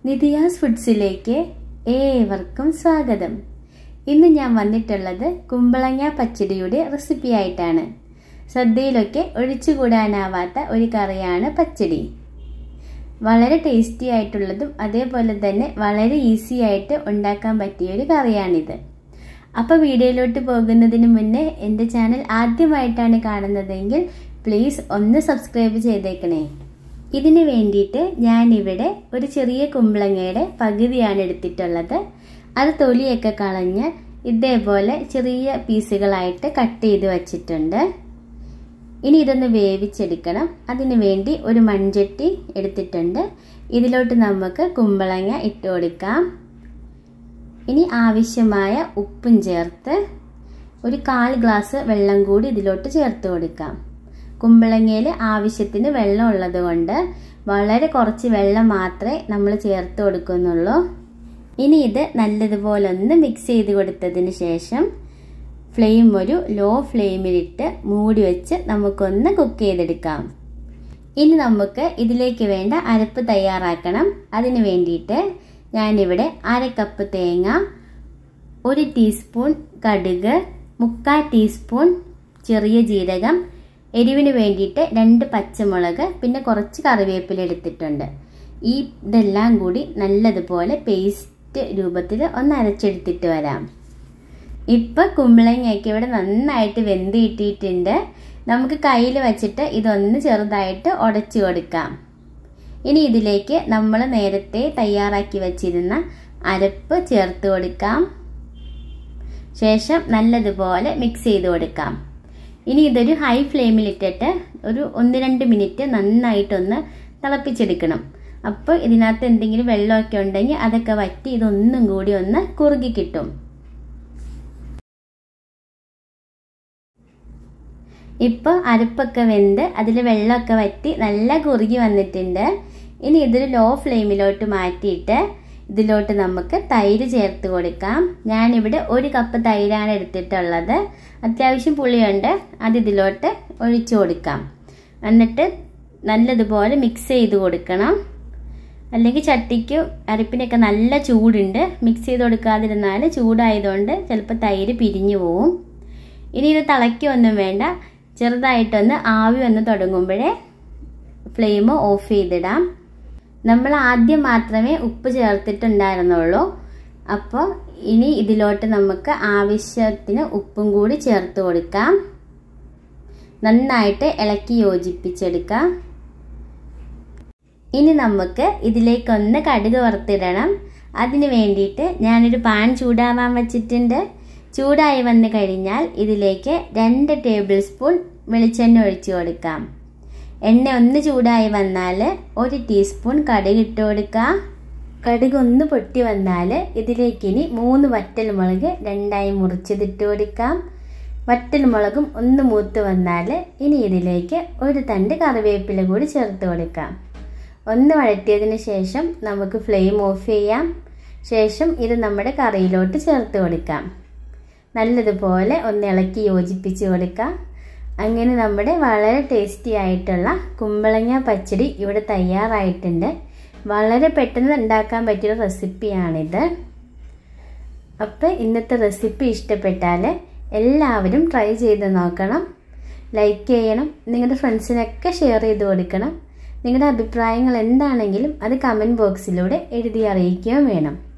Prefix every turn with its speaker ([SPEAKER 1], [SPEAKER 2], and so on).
[SPEAKER 1] നിതിയാസ് ഫുഡ്സിലേക്ക് ഏവർക്കും സ്വാഗതം ഇന്ന് ഞാൻ വന്നിട്ടുള്ളത് കുമ്പളങ്ങ പച്ചടിയുടെ റെസിപ്പി ആയിട്ടാണ് സദ്യയിലൊക്കെ ഒഴിച്ചുകൂടാനാവാത്ത ഒരു കറിയാണ് പച്ചടി വളരെ ടേസ്റ്റി ആയിട്ടുള്ളതും അതേപോലെ തന്നെ വളരെ ഈസി ആയിട്ട് ഉണ്ടാക്കാൻ പറ്റിയ ഒരു കറിയാണിത് അപ്പോൾ വീഡിയോയിലോട്ട് പോകുന്നതിന് മുന്നേ എൻ്റെ ചാനൽ ആദ്യമായിട്ടാണ് കാണുന്നതെങ്കിൽ പ്ലീസ് ഒന്ന് സബ്സ്ക്രൈബ് ചെയ്തേക്കണേ ഇതിന് വേണ്ടിയിട്ട് ഞാനിവിടെ ഒരു ചെറിയ കുമ്പളങ്ങയുടെ പകുതിയാണ് എടുത്തിട്ടുള്ളത് അത് തൊലിയൊക്കെ കളഞ്ഞ് ഇതേപോലെ ചെറിയ പീസുകളായിട്ട് കട്ട് ചെയ്ത് വച്ചിട്ടുണ്ട് ഇനി ഇതൊന്ന് വേവിച്ചെടുക്കണം അതിന് വേണ്ടി ഒരു മൺചട്ടി എടുത്തിട്ടുണ്ട് ഇതിലോട്ട് നമുക്ക് കുമ്പളങ്ങ ഇട്ട് കൊടുക്കാം ഇനി ആവശ്യമായ ഉപ്പും ചേർത്ത് ഒരു കാൽ ഗ്ലാസ് വെള്ളം കൂടി ഇതിലോട്ട് ചേർത്ത് കൊടുക്കാം കുമ്പളങ്ങയിൽ ആവശ്യത്തിന് വെള്ളം ഉള്ളത് കൊണ്ട് വളരെ കുറച്ച് വെള്ളം മാത്രമേ നമ്മൾ ചേർത്ത് കൊടുക്കുന്നുള്ളൂ ഇനി ഇത് നല്ലതുപോലെ ഒന്ന് മിക്സ് ചെയ്ത് കൊടുത്തതിന് ശേഷം ഫ്ലെയിം ഒരു ലോ ഫ്ലെയിമിലിട്ട് മൂടി വെച്ച് നമുക്കൊന്ന് കുക്ക് ചെയ്തെടുക്കാം ഇനി നമുക്ക് ഇതിലേക്ക് വേണ്ട അരപ്പ് തയ്യാറാക്കണം അതിന് വേണ്ടിയിട്ട് ഞാനിവിടെ അര കപ്പ് തേങ്ങ ഒരു ടീസ്പൂൺ കടുക് മുക്കാൽ ടീസ്പൂൺ ചെറിയ ജീരകം എരിവിന് വേണ്ടിയിട്ട് രണ്ട് പച്ചമുളക് പിന്നെ കുറച്ച് കറിവേപ്പില എടുത്തിട്ടുണ്ട് ഈ ഇതെല്ലാം കൂടി നല്ലതുപോലെ പേസ്റ്റ് രൂപത്തിൽ ഒന്ന് അരച്ചെടുത്തിട്ട് വരാം ഇപ്പം കുമ്പളങ്ങയൊക്കെ ഇവിടെ നന്നായിട്ട് വെന്ത് കിട്ടിയിട്ടുണ്ട് നമുക്ക് കയ്യിൽ വെച്ചിട്ട് ഇതൊന്ന് ചെറുതായിട്ട് ഉടച്ചു കൊടുക്കാം ഇനി ഇതിലേക്ക് നമ്മൾ നേരത്തെ തയ്യാറാക്കി വച്ചിരുന്ന അരപ്പ് ചേർത്ത് കൊടുക്കാം ശേഷം നല്ലതുപോലെ മിക്സ് ചെയ്ത് കൊടുക്കാം ഇനി ഇതൊരു ഹൈ ഫ്ലെയിമിൽ ഇട്ടിട്ട് ഒരു ഒന്ന് രണ്ട് മിനിറ്റ് നന്നായിട്ടൊന്ന് തിളപ്പിച്ചെടുക്കണം അപ്പോൾ ഇതിനകത്ത് എന്തെങ്കിലും വെള്ളമൊക്കെ ഉണ്ടെങ്കിൽ അതൊക്കെ വറ്റി ഇതൊന്നും കൂടി ഒന്ന് കുറുകി കിട്ടും ഇപ്പോൾ അരപ്പൊക്കെ വെന്ത് അതിൽ വെള്ളമൊക്കെ വറ്റി നല്ല കുറുകി വന്നിട്ടുണ്ട് ഇനി ഇതൊരു ലോ ഫ്ലെയിമിലോട്ട് മാറ്റിയിട്ട് ഇതിലോട്ട് നമുക്ക് തൈര് ചേർത്ത് കൊടുക്കാം ഞാനിവിടെ ഒരു കപ്പ് തൈരാണ് എടുത്തിട്ടുള്ളത് അത്യാവശ്യം പുളിയുണ്ട് അത് ഇതിലോട്ട് ഒഴിച്ചു കൊടുക്കാം എന്നിട്ട് നല്ലതുപോലെ മിക്സ് ചെയ്ത് കൊടുക്കണം അല്ലെങ്കിൽ ചട്ടിക്ക് അരപ്പിനൊക്കെ നല്ല ചൂടുണ്ട് മിക്സ് ചെയ്ത് കൊടുക്കാതിരുന്നാൽ ചൂടായതുകൊണ്ട് ചിലപ്പോൾ തൈര് പിരിഞ്ഞു പോവും ഇനി ഇത് തിളയ്ക്കൊന്നും വേണ്ട ചെറുതായിട്ടൊന്ന് ആവി വന്ന് തുടങ്ങുമ്പോഴേ ഫ്ലെയിം ഓഫ് ചെയ്തിടാം നമ്മൾ ആദ്യം മാത്രമേ ഉപ്പ് ചേർത്തിട്ടുണ്ടായിരുന്നുള്ളൂ അപ്പോൾ ഇനി ഇതിലോട്ട് നമുക്ക് ആവശ്യത്തിന് ഉപ്പും കൂടി ചേർത്ത് കൊടുക്കാം നന്നായിട്ട് ഇളക്കി യോജിപ്പിച്ചെടുക്കാം ഇനി നമുക്ക് ഇതിലേക്കൊന്ന് കടുക് വറുത്തിടണം അതിന് വേണ്ടിയിട്ട് ഞാനൊരു പാൻ ചൂടാവാൻ വച്ചിട്ടുണ്ട് ചൂടായി വന്നു കഴിഞ്ഞാൽ ഇതിലേക്ക് രണ്ട് ടേബിൾ സ്പൂൺ വെളിച്ചെണ്ണ ഒഴിച്ചു കൊടുക്കാം എണ്ണ ഒന്ന് ചൂടായി വന്നാൽ ഒരു ടീസ്പൂൺ കടുക് ഇട്ട് കൊടുക്കാം കടുക് ഒന്ന് പൊട്ടി വന്നാൽ ഇതിലേക്ക് ഇനി മൂന്ന് വറ്റൽ മുളക് രണ്ടായി മുറിച്ചതിട്ട് കൊടുക്കാം വറ്റൽ മുളകും ഒന്ന് മൂത്ത് വന്നാൽ ഇനി ഇതിലേക്ക് ഒരു തണ്ട് കറിവേപ്പില കൂടി ചേർത്ത് കൊടുക്കാം ഒന്ന് വഴറ്റിയതിന് ശേഷം നമുക്ക് ഫ്ലെയിം ഓഫ് ചെയ്യാം ശേഷം ഇത് നമ്മുടെ കറിയിലോട്ട് ചേർത്ത് കൊടുക്കാം നല്ലതുപോലെ ഒന്ന് ഇളക്കി യോജിപ്പിച്ച് കൊടുക്കാം അങ്ങനെ നമ്മുടെ വളരെ ടേസ്റ്റി ആയിട്ടുള്ള കുമ്പളങ്ങ പച്ചടി ഇവിടെ തയ്യാറായിട്ടുണ്ട് വളരെ പെട്ടെന്ന് ഉണ്ടാക്കാൻ പറ്റിയ റെസിപ്പിയാണിത് അപ്പോൾ ഇന്നത്തെ റെസിപ്പി ഇഷ്ടപ്പെട്ടാൽ എല്ലാവരും ട്രൈ ചെയ്ത് നോക്കണം ലൈക്ക് ചെയ്യണം നിങ്ങളുടെ ഫ്രണ്ട്സിനൊക്കെ ഷെയർ ചെയ്ത് കൊടുക്കണം നിങ്ങളുടെ അഭിപ്രായങ്ങൾ എന്താണെങ്കിലും അത് കമൻറ്റ് ബോക്സിലൂടെ എഴുതി അറിയിക്കുകയും വേണം